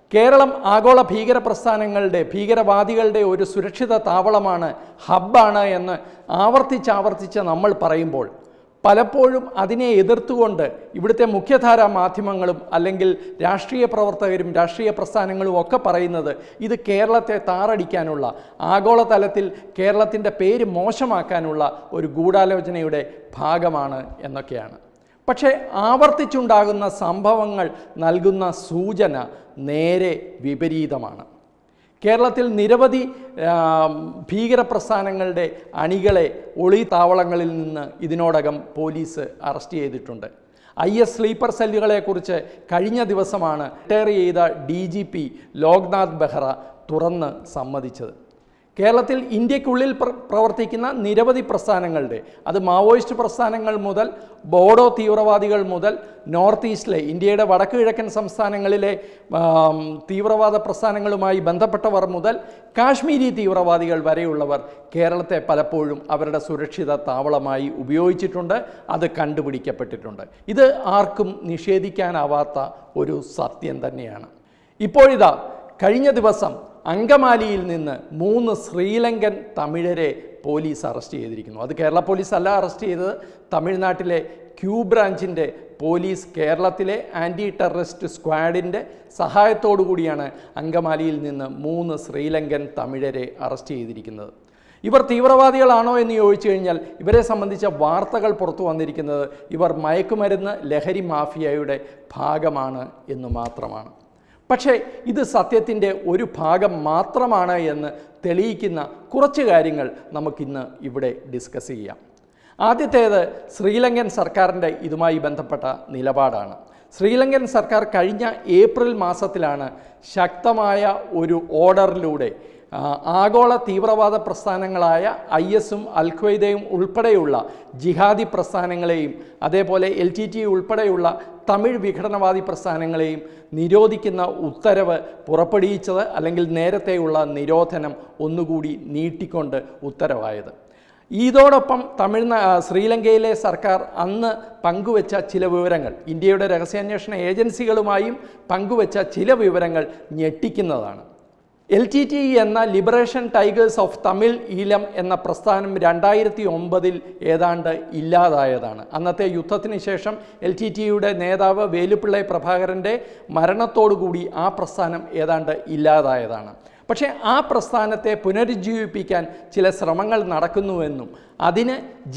കേരളം ആഗോള ഭീകര പ്രസ്ഥാനങ്ങളുടെ ഭീകരവാദികളുടെ ഒരു സുരക്ഷിത താവളമാണ് ഹബ്ബാണ് എന്ന് ആവർത്തിച്ചാവർത്തിച്ച് നമ്മൾ പറയുമ്പോൾ പലപ്പോഴും അതിനെ എതിർത്തുകൊണ്ട് ഇവിടുത്തെ മുഖ്യധാരാ മാധ്യമങ്ങളും അല്ലെങ്കിൽ രാഷ്ട്രീയ പ്രവർത്തകരും രാഷ്ട്രീയ പ്രസ്ഥാനങ്ങളും ഒക്കെ പറയുന്നത് ഇത് കേരളത്തെ താറടിക്കാനുള്ള ആഗോളതലത്തിൽ കേരളത്തിൻ്റെ പേര് മോശമാക്കാനുള്ള ഒരു ഗൂഢാലോചനയുടെ ഭാഗമാണ് എന്നൊക്കെയാണ് പക്ഷേ ആവർത്തിച്ചുണ്ടാകുന്ന സംഭവങ്ങൾ നൽകുന്ന സൂചന നേരെ വിപരീതമാണ് കേരളത്തിൽ നിരവധി ആ, ഭീകര പ്രസ്ഥാനങ്ങളുടെ അണികളെ ഒളി താവളങ്ങളിൽ നിന്ന് ഇതിനോടകം പോലീസ് അറസ്റ്റ് ചെയ്തിട്ടുണ്ട് ഐ എസ് സ്ലീപ്പർ സെല്ലുകളെക്കുറിച്ച് കഴിഞ്ഞ ദിവസമാണ് റിട്ടയർ ചെയ്ത D G P Loknath Behra തുറന്ന് സമ്മതിച്ചത് കേരളത്തിൽ ഇന്ത്യക്കുള്ളിൽ പ്ര പ്രവർത്തിക്കുന്ന നിരവധി പ്രസ്ഥാനങ്ങളുടെ അത് മാവോയിസ്റ്റ് പ്രസ്ഥാനങ്ങൾ മുതൽ ബോഡോ തീവ്രവാദികൾ മുതൽ നോർത്ത് ഈസ്റ്റിലെ ഇന്ത്യയുടെ വടക്ക് കിഴക്കൻ സംസ്ഥാനങ്ങളിലെ ആം, തീവ്രവാദ പ്രസ്ഥാനങ്ങളുമായി ബന്ധപ്പെട്ടവർ മുതൽ കാശ്മീരി തീവ്രവാദികൾ വരെയുള്ളവർ കേരളത്തെ പലപ്പോഴും അവരുടെ സുരക്ഷിത താവളമായി ഉപയോഗിച്ചിട്ടുണ്ട് അത് കണ്ടുപിടിക്കപ്പെട്ടിട്ടുണ്ട് ഇത് ആർക്കും നിഷേധിക്കാനാവാത്ത ഒരു സത്യം തന്നെയാണ് ഇപ്പോഴിതാ കഴിഞ്ഞ ദിവസം അങ്കമാലിയിൽ നിന്ന് മൂന്ന് ശ്രീലങ്കൻ തമിഴരെ പോലീസ് അറസ്റ്റ് ചെയ്തിരിക്കുന്നു അത് കേരള പോലീസ് അല്ല അറസ്റ്റ് ചെയ്തത് തമിഴ്നാട്ടിലെ ക്യൂ ബ്രാഞ്ചിൻ്റെ പോലീസ് കേരളത്തിലെ ആൻറ്റി ടെററിസ്റ്റ് സ്ക്വാഡിൻ്റെ സഹായത്തോടു കൂടിയാണ് അങ്കമാലിയിൽ നിന്ന് മൂന്ന് ശ്രീലങ്കൻ തമിഴരെ അറസ്റ്റ് ചെയ്തിരിക്കുന്നത് ഇവർ തീവ്രവാദികളാണോ എന്ന് ചോദിച്ചു കഴിഞ്ഞാൽ ഇവരെ സംബന്ധിച്ച വാർത്തകൾ പുറത്തു വന്നിരിക്കുന്നത് ഇവർ മയക്കുമരുന്ന് ലഹരി മാഫിയയുടെ ഭാഗമാണ് എന്ന് മാത്രമാണ് പക്ഷേ ഇത് സത്യത്തിൻ്റെ ഒരു ഭാഗം മാത്രമാണ് എന്ന് തെളിയിക്കുന്ന കുറച്ച് കാര്യങ്ങൾ നമുക്കിന്ന് ഇവിടെ ഡിസ്കസ് ചെയ്യാം ആദ്യത്തേത് ശ്രീലങ്കൻ സർക്കാരിൻ്റെ ഇതുമായി ബന്ധപ്പെട്ട നിലപാടാണ് ശ്രീലങ്കൻ സർക്കാർ കഴിഞ്ഞ ഏപ്രിൽ മാസത്തിലാണ് ശക്തമായ ഒരു ഓർഡറിലൂടെ ആ, ആഗോള തീവ്രവാദ പ്രസ്ഥാനങ്ങളായ ഐ എസും അൽഖ്വയ്ദയും ഉൾപ്പെടെയുള്ള ജിഹാദി പ്രസ്ഥാനങ്ങളെയും അതേപോലെ എൽ ടി ടി ഉൾപ്പെടെയുള്ള തമിഴ് വിഘടനവാദി പ്രസ്ഥാനങ്ങളെയും നിരോധിക്കുന്ന ഉത്തരവ് പുറപ്പെടുവിച്ചത് അല്ലെങ്കിൽ നേരത്തെയുള്ള നിരോധനം ഒന്നുകൂടി നീട്ടിക്കൊണ്ട് ഉത്തരവായത് ഇതോടൊപ്പം തമിഴ്നാ ശ്രീലങ്കയിലെ സർക്കാർ അന്ന് പങ്കുവച്ച ചില വിവരങ്ങൾ ഇന്ത്യയുടെ രഹസ്യാന്വേഷണ ഏജൻസികളുമായും പങ്കുവച്ച ചില വിവരങ്ങൾ ഞെട്ടിക്കുന്നതാണ് എൽ ടി ടി എന്ന Liberation Tigers of Tamil Eelam എന്ന പ്രസ്ഥാനം രണ്ടായിരത്തി ഒമ്പതിൽ ഏതാണ്ട് ഇല്ലാതായതാണ് അന്നത്തെ യുദ്ധത്തിന് ശേഷം എൽ ടി ടിയുടെ നേതാവ് വേലുപ്പിള്ളை പ്രഭാകരൻ്റെ മരണത്തോടുകൂടി ആ പ്രസ്ഥാനം ഏതാണ്ട് ഇല്ലാതായതാണ് പക്ഷേ ആ പ്രസ്ഥാനത്തെ പുനരുജ്ജീവിപ്പിക്കാൻ ചില ശ്രമങ്ങൾ നടക്കുന്നുവെന്നും അതിന്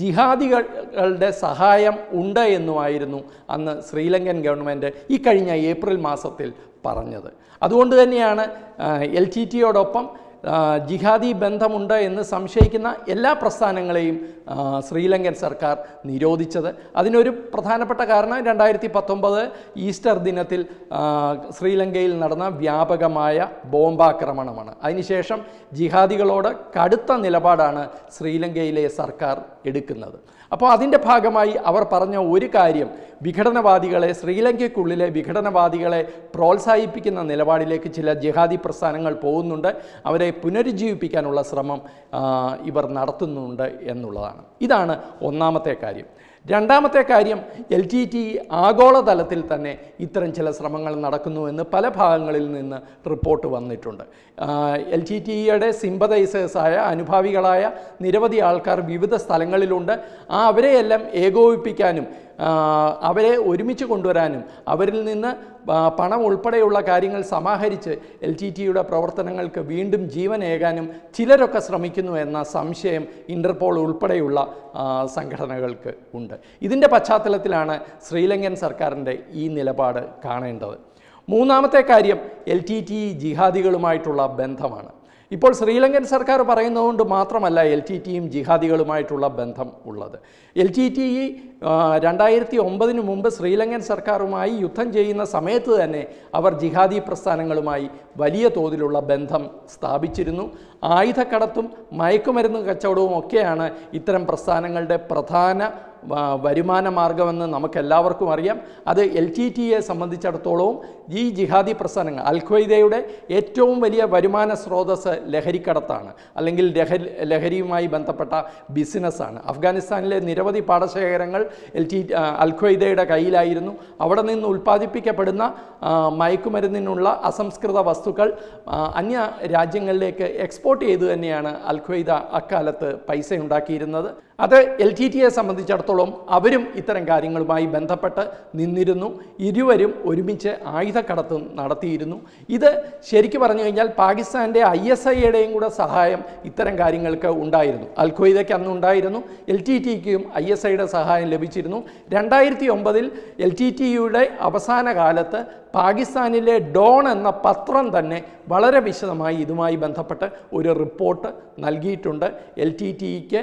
ജിഹാദികളുടെ സഹായം ഉണ്ട് എന്നുമായിരുന്നു അന്ന് ശ്രീലങ്കൻ ഗവൺമെൻറ് ഈ കഴിഞ്ഞ ഏപ്രിൽ മാസത്തിൽ പറഞ്ഞത് അതുകൊണ്ട് തന്നെയാണ് എൽ ടി ടിയോടൊപ്പം ആ, ജിഹാദി ബന്ധമുണ്ട് എന്ന് സംശയിക്കുന്ന എല്ലാ പ്രസ്ഥാനങ്ങളെയും ആ, ശ്രീലങ്കൻ സർക്കാർ നിരോധിച്ചത് അതിനൊരു പ്രധാനപ്പെട്ട കാരണം രണ്ടായിരത്തി പത്തൊമ്പത് ഈസ്റ്റർ ദിനത്തിൽ ആ, ശ്രീലങ്കയിൽ നടന്ന വ്യാപകമായ ബോംബാക്രമണമാണ് അതിനുശേഷം ജിഹാദികളോട് കടുത്ത നിലപാടാണ് ശ്രീലങ്കയിലെ സർക്കാർ എടുക്കുന്നത് അപ്പോൾ അതിൻ്റെ ഭാഗമായി അവർ പറഞ്ഞ ഒരു കാര്യം വിഘടനവാദികളെ ശ്രീലങ്കയ്ക്കുള്ളിലെ വിഘടനവാദികളെ പ്രോത്സാഹിപ്പിക്കുന്ന നിലപാടിലേക്ക് ചില ജിഹാദി പ്രസ്ഥാനങ്ങൾ പോകുന്നുണ്ട് അവരെ പുനരുജ്ജീവിപ്പിക്കാനുള്ള ശ്രമം ആ, ഇവർ നടത്തുന്നുണ്ട് എന്നുള്ളതാണ് ഇതാണ് ഒന്നാമത്തെ കാര്യം രണ്ടാമത്തെ കാര്യം എൽ ടി ടി ആഗോളതലത്തിൽ തന്നെ ഇത്തരം ചില ശ്രമങ്ങൾ നടക്കുന്നുവെന്ന് പല ഭാഗങ്ങളിൽ നിന്ന് റിപ്പോർട്ട് വന്നിട്ടുണ്ട് എൽ ടി ടിയുടെ സിമ്പതൈസേഴ്സായ അനുഭാവികളായ നിരവധി ആൾക്കാർ വിവിധ സ്ഥലങ്ങളിലുണ്ട് ആ അവരെയെല്ലാം ഏകോപിപ്പിക്കാനും ആ, അവരെ ഒരുമിച്ച് കൊണ്ടുവരാനും അവരിൽ നിന്ന് ആ, പണം ഉൾപ്പെടെയുള്ള കാര്യങ്ങൾ സമാഹരിച്ച് എൽ ടി ടിയുടെ പ്രവർത്തനങ്ങൾക്ക് വീണ്ടും ജീവനേകാനും ചിലരൊക്കെ ശ്രമിക്കുന്നു എന്ന സംശയം ഇൻ്റർപോൾ ഉൾപ്പെടെയുള്ള ആ, സംഘടനകൾക്ക് ഉണ്ട് ഇതിൻ്റെ പശ്ചാത്തലത്തിലാണ് ശ്രീലങ്കൻ സർക്കാരിൻ്റെ ഈ നിലപാട് കാണേണ്ടത് മൂന്നാമത്തെ കാര്യം എൽ ടി ടി ജിഹാദികളുമായിട്ടുള്ള ബന്ധമാണ് ഇപ്പോൾ ശ്രീലങ്കൻ സർക്കാർ പറയുന്നതുകൊണ്ട് മാത്രമല്ല എൽ ടി ടിയും ജിഹാദികളുമായിട്ടുള്ള ബന്ധം ഉള്ളത് എൽ ടി ടി രണ്ടായിരത്തി ഒമ്പതിന് മുമ്പ് ശ്രീലങ്കൻ സർക്കാരുമായി യുദ്ധം ചെയ്യുന്ന സമയത്ത് തന്നെ അവർ ജിഹാദി പ്രസ്ഥാനങ്ങളുമായി വലിയ തോതിലുള്ള ബന്ധം സ്ഥാപിച്ചിരുന്നു ആയുധക്കടത്തും മയക്കുമരുന്ന് കച്ചവടവും ഒക്കെയാണ് ഇത്തരം പ്രസ്ഥാനങ്ങളുടെ പ്രധാന വ- വരുമാന മാർഗമെന്ന് നമുക്കെല്ലാവർക്കും അറിയാം അത് എൽ ടി ടിയെ സംബന്ധിച്ചിടത്തോളവും ഈ ജിഹാദി പ്രസ്ഥാനങ്ങൾ അൽ ഖ്വയ്ദയുടെ ഏറ്റവും വലിയ വരുമാന സ്രോതസ് ലഹരിക്കടത്താണ് അല്ലെങ്കിൽ ലഹരി ലഹരിയുമായി ബന്ധപ്പെട്ട ബിസിനസ്സാണ് അഫ്ഗാനിസ്ഥാനിലെ നിരവധി പാടശേഖരങ്ങൾ എൽ ടി അൽ ഖ്വയ്ദയുടെ കയ്യിലായിരുന്നു അവിടെ നിന്ന് ഉൽപ്പാദിപ്പിക്കപ്പെടുന്ന ആ, മയക്കുമരുന്നിനുള്ള അസംസ്കൃത വസ്തുക്കൾ ആ, അന്യ രാജ്യങ്ങളിലേക്ക് എക്സ്പോർട്ട് ചെയ്തു തന്നെയാണ് അൽ ഖ്വയ്ദ അക്കാലത്ത് പൈസ ഉണ്ടാക്കിയിരുന്നത് അത് എൽ ടി ടിയെ സംബന്ധിച്ചിടത്തോളം അവരും ഇത്തരം കാര്യങ്ങളുമായി ബന്ധപ്പെട്ട് നിന്നിരുന്നു ഇരുവരും ഒരുമിച്ച് ആയുധക്കടത്ത് നടത്തിയിരുന്നു ഇത് ശരിക്കും പറഞ്ഞു കഴിഞ്ഞാൽ പാകിസ്ഥാൻ്റെ ഐ എസ് ഐയുടെയും കൂടെ സഹായം ഇത്തരം കാര്യങ്ങൾക്ക് ഉണ്ടായിരുന്നു അൽ ഖ്വയ്ദയ്ക്ക് അന്ന് ഉണ്ടായിരുന്നു എൽ ടി ടിക്കും ഐ എസ് ഐയുടെ സഹായം ലഭിച്ചിരുന്നു രണ്ടായിരത്തി ഒമ്പതിൽ എൽ ടി ടിയുടെ അവസാന കാലത്ത് പാകിസ്ഥാനിലെ ഡോൺ എന്ന പത്രം തന്നെ വളരെ വിശദമായി ഇതുമായി ബന്ധപ്പെട്ട് ഒരു റിപ്പോർട്ട് നൽകിയിട്ടുണ്ട് എൽ ടി ടിക്ക്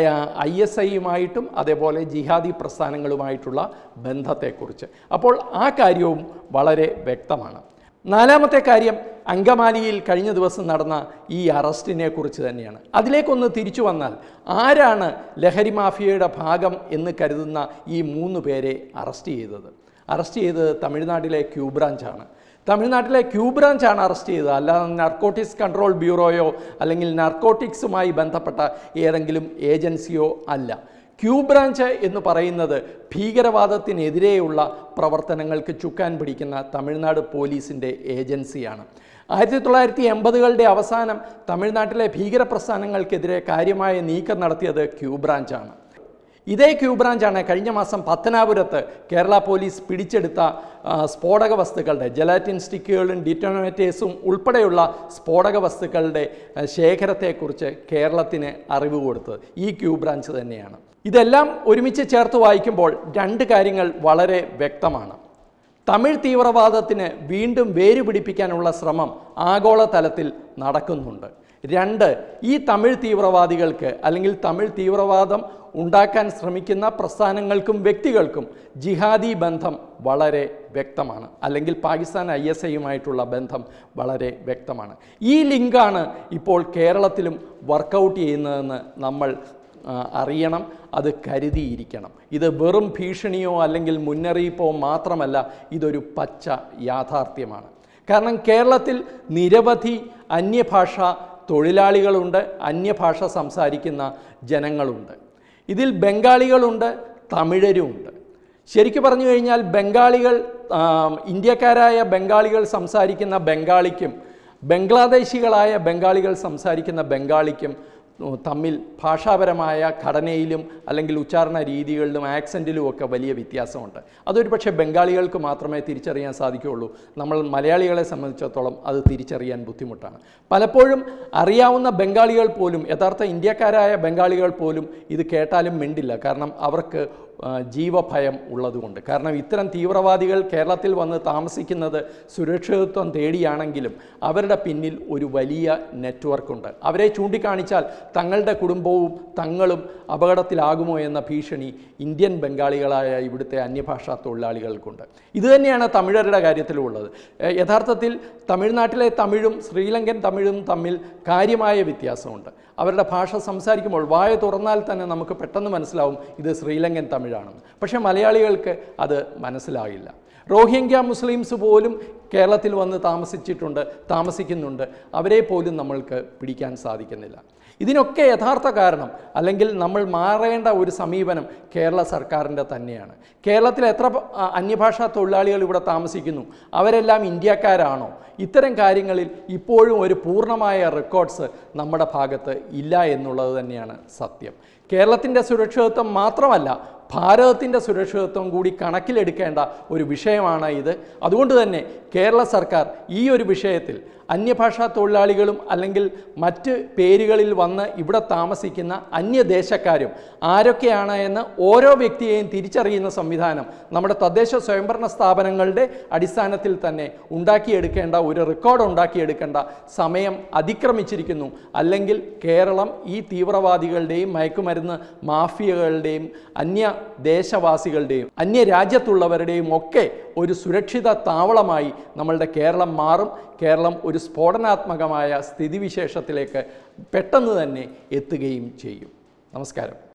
ഐ എസ് ഐയുമായിട്ടും അതേപോലെ ജിഹാദി പ്രസ്ഥാനങ്ങളുമായിട്ടുള്ള ബന്ധത്തെക്കുറിച്ച് അപ്പോൾ ആ കാര്യവും വളരെ വ്യക്തമാണ് നാലാമത്തെ കാര്യം അങ്കമാലിയിൽ കഴിഞ്ഞ ദിവസം നടന്ന ഈ അറസ്റ്റിനെ കുറിച്ച് തന്നെയാണ് അതിലേക്കൊന്ന് തിരിച്ചു വന്നാൽ ആരാണ് ലഹരി മാഫിയയുടെ ഭാഗം എന്ന് കരുതുന്ന ഈ മൂന്ന് പേരെ അറസ്റ്റ് ചെയ്തത് അറസ്റ്റ് ചെയ്തത് തമിഴ്നാട്ടിലെ ക്യൂ ബ്രാഞ്ചാണ് തമിഴ്നാട്ടിലെ ക്യൂ ബ്രാഞ്ചാണ് അറസ്റ്റ് ചെയ്തത് അല്ലാതെ നർക്കോട്ടിക്സ് കൺട്രോൾ ബ്യൂറോയോ അല്ലെങ്കിൽ നർക്കോട്ടിക്സുമായി ബന്ധപ്പെട്ട ഏതെങ്കിലും ഏജൻസിയോ അല്ല ക്യൂ ബ്രാഞ്ച് എന്ന് പറയുന്നത് ഭീകരവാദത്തിനെതിരെയുള്ള പ്രവർത്തനങ്ങൾക്ക് ചുക്കാൻ പിടിക്കുന്ന തമിഴ്നാട് പോലീസിൻ്റെ ഏജൻസിയാണ് ആയിരത്തി തൊള്ളായിരത്തി എൺപതുകളുടെ അവസാനം തമിഴ്നാട്ടിലെ ഭീകര പ്രസ്ഥാനങ്ങൾക്കെതിരെ കാര്യമായ നീക്കം നടത്തിയത് ക്യൂ ബ്രാഞ്ചാണ് ഇതേ ക്യൂ ബ്രാഞ്ചാണ് കഴിഞ്ഞ മാസം പത്തനാപുരത്ത് കേരള പോലീസ് പിടിച്ചെടുത്ത ആ, സ്ഫോടക വസ്തുക്കളുടെ ജലാറ്റിൻ സ്റ്റിക്കുകളും ഡിറ്റോണേറ്റേഴ്സും ഉൾപ്പെടെയുള്ള സ്ഫോടക വസ്തുക്കളുടെ ആ, ശേഖരത്തെക്കുറിച്ച് കേരളത്തിന് അറിവ് കൊടുത്തത് ഈ ക്യൂ ബ്രാഞ്ച് തന്നെയാണ് ഇതെല്ലാം ഒരുമിച്ച് ചേർത്ത് വായിക്കുമ്പോൾ രണ്ട് കാര്യങ്ങൾ വളരെ വ്യക്തമാണ് തമിഴ് തീവ്രവാദത്തിന് വീണ്ടും വേര് പിടിപ്പിക്കാനുള്ള ശ്രമം ആഗോളതലത്തിൽ നടക്കുന്നുണ്ട് രണ്ട് ഈ തമിഴ് തീവ്രവാദികൾക്ക് അല്ലെങ്കിൽ തമിഴ് തീവ്രവാദം ഉണ്ടാക്കാൻ ശ്രമിക്കുന്ന പ്രസ്ഥാനങ്ങൾക്കും വ്യക്തികൾക്കും ജിഹാദി ബന്ധം വളരെ വ്യക്തമാണ് അല്ലെങ്കിൽ പാകിസ്ഥാൻ ഐ എസ് ഐയുമായിട്ടുള്ള ബന്ധം വളരെ വ്യക്തമാണ് ഈ ലിങ്കാണ് ഇപ്പോൾ കേരളത്തിലും വർക്കൗട്ട് ചെയ്യുന്നതെന്ന് നമ്മൾ ആ, അറിയണം അത് കരുതിയിരിക്കണം ഇത് വെറും ഭീഷണിയോ അല്ലെങ്കിൽ മുന്നറിയിപ്പോ മാത്രമല്ല ഇതൊരു പച്ച യാഥാർത്ഥ്യമാണ് കാരണം കേരളത്തിൽ നിരവധി അന്യഭാഷ തൊഴിലാളികളുണ്ട് അന്യഭാഷ സംസാരിക്കുന്ന ജനങ്ങളുണ്ട് ഇതിൽ ബംഗാളികളുണ്ട് തമിഴരുമുണ്ട് ശരിക്കു പറഞ്ഞു കഴിഞ്ഞാൽ ബംഗാളികൾ ആ, ഇന്ത്യക്കാരായ ബംഗാളികൾ സംസാരിക്കുന്ന ബംഗാളിക്കും ബംഗ്ലാദേശികളായ ബംഗാളികൾ സംസാരിക്കുന്ന ബംഗാളിക്കും ഉം, തമ്മിൽ ഭാഷാപരമായ ഘടനയിലും അല്ലെങ്കിൽ ഉച്ചാരണ രീതികളിലും ആക്സൻറ്റിലും ഒക്കെ വലിയ വ്യത്യാസമുണ്ട് അതൊരു പക്ഷേ ബംഗാളികൾക്ക് മാത്രമേ തിരിച്ചറിയാൻ സാധിക്കുകയുള്ളൂ നമ്മൾ മലയാളികളെ സംബന്ധിച്ചിടത്തോളം അത് തിരിച്ചറിയാൻ ബുദ്ധിമുട്ടാണ് പലപ്പോഴും അറിയാവുന്ന ബംഗാളികൾ പോലും യഥാർത്ഥ ഇന്ത്യക്കാരായ ബംഗാളികൾ പോലും ഇത് കേട്ടാലും മിണ്ടില്ല കാരണം അവർക്ക് ആ, ജീവഭയം ഉള്ളതുകൊണ്ട് കാരണം ഇത്തരം തീവ്രവാദികൾ കേരളത്തിൽ വന്ന് താമസിക്കുന്നത് സുരക്ഷിതത്വം തേടിയാണെങ്കിലും അവരുടെ പിന്നിൽ ഒരു വലിയ നെറ്റ്വർക്കുണ്ട് അവരെ ചൂണ്ടിക്കാണിച്ചാൽ തങ്ങളുടെ കുടുംബവും തങ്ങളും അപകടത്തിലാകുമോ എന്ന ഭീഷണി ഇന്ത്യൻ ബംഗാളികളായ ഇവിടുത്തെ അന്യഭാഷാ തൊഴിലാളികൾക്കുണ്ട് ഇതുതന്നെയാണ് തമിഴരുടെ കാര്യത്തിലുള്ളത് ഏഹ് യഥാർത്ഥത്തിൽ തമിഴ്നാട്ടിലെ തമിഴും ശ്രീലങ്കൻ തമിഴും തമ്മിൽ കാര്യമായ വ്യത്യാസമുണ്ട് അവരുടെ ഭാഷ സംസാരിക്കുമ്പോൾ വായ തുറന്നാൽ തന്നെ നമുക്ക് പെട്ടെന്ന് മനസ്സിലാവും ഇത് ശ്രീലങ്കൻ തമിഴാണെന്ന് പക്ഷേ മലയാളികൾക്ക് അത് മനസ്സിലാകില്ല റോഹിംഗ്യ മുസ്ലിംസ് പോലും കേരളത്തിൽ വന്ന് താമസിച്ചിട്ടുണ്ട് താമസിക്കുന്നുണ്ട് അവരെ പോലും നമ്മൾക്ക് പിടിക്കാൻ സാധിക്കുന്നില്ല ഇതിനൊക്കെ യഥാർത്ഥ കാരണം അല്ലെങ്കിൽ നമ്മൾ മാറേണ്ട ഒരു സമീപനം കേരള സർക്കാരിൻ്റെ തന്നെയാണ് കേരളത്തിൽ എത്ര പ- ആ, അന്യഭാഷാ തൊഴിലാളികൾ ഇവിടെ താമസിക്കുന്നു അവരെല്ലാം ഇന്ത്യക്കാരാണോ ഇത്തരം കാര്യങ്ങളിൽ ഇപ്പോഴും ഒരു പൂർണ്ണമായ റെക്കോർഡ്സ് നമ്മുടെ ഭാഗത്ത് ഇല്ല എന്നുള്ളത് തന്നെയാണ് സത്യം കേരളത്തിൻ്റെ സുരക്ഷിതത്വം മാത്രമല്ല ഭാരതത്തിൻ്റെ സുരക്ഷിതത്വം കൂടി കണക്കിലെടുക്കേണ്ട ഒരു വിഷയമാണ് ഇത് അതുകൊണ്ട് തന്നെ കേരള സർക്കാർ ഈ ഒരു വിഷയത്തിൽ അന്യഭാഷാ തൊഴിലാളികളും അല്ലെങ്കിൽ മറ്റ് പേരുകളിൽ വന്ന് ഇവിടെ താമസിക്കുന്ന അന്യദേശക്കാരും ആരൊക്കെയാണ് എന്ന് ഓരോ വ്യക്തിയെയും തിരിച്ചറിയുന്ന സംവിധാനം നമ്മുടെ തദ്ദേശ സ്വയംഭരണ സ്ഥാപനങ്ങളുടെ അടിസ്ഥാനത്തിൽ തന്നെ ഉണ്ടാക്കിയെടുക്കേണ്ട ഒരു റെക്കോർഡ് ഉണ്ടാക്കിയെടുക്കേണ്ട സമയം അതിക്രമിച്ചിരിക്കുന്നു അല്ലെങ്കിൽ കേരളം ഈ തീവ്രവാദികളുടെയും മയക്കുമരുന്ന് മാഫിയകളുടെയും അന്യ ദേശവാസികളുടെയും അന്യ രാജ്യത്തുള്ളവരുടെയും ഒക്കെ ഒരു സുരക്ഷിത താവളമായി നമ്മളുടെ കേരളം മാറും കേരളം ഒരു സ്ഫോടനാത്മകമായ സ്ഥിതിവിശേഷത്തിലേക്ക് പെട്ടെന്ന് തന്നെ എത്തുകയും ചെയ്യും നമസ്കാരം